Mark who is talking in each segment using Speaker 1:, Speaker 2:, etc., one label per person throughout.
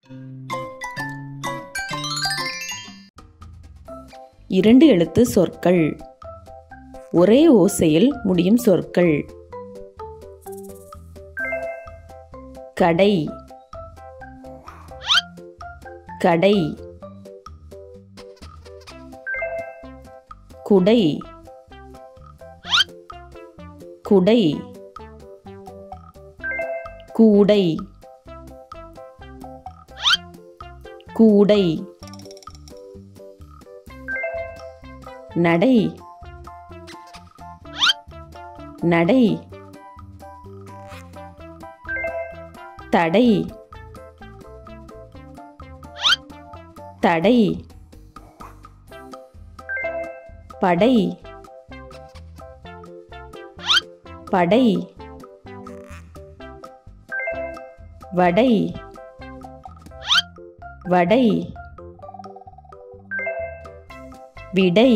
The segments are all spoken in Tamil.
Speaker 1: இரண்டு எழுத்து சொற்கள் ஒரே ஓசையில் முடியும் சொற்கள் கடை கடை குடை குடை கூடை கூடை நடை நடை தடை தடை படை படை வடை வடை விடை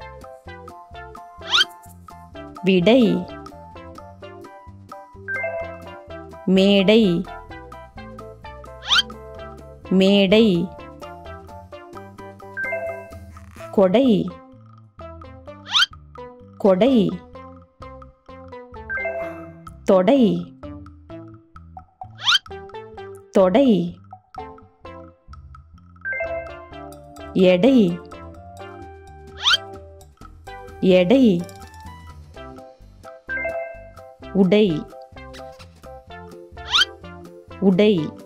Speaker 1: விடை மேடை மேடை கொடை கொடை தொடை தொடை எடை எடை உடை உடை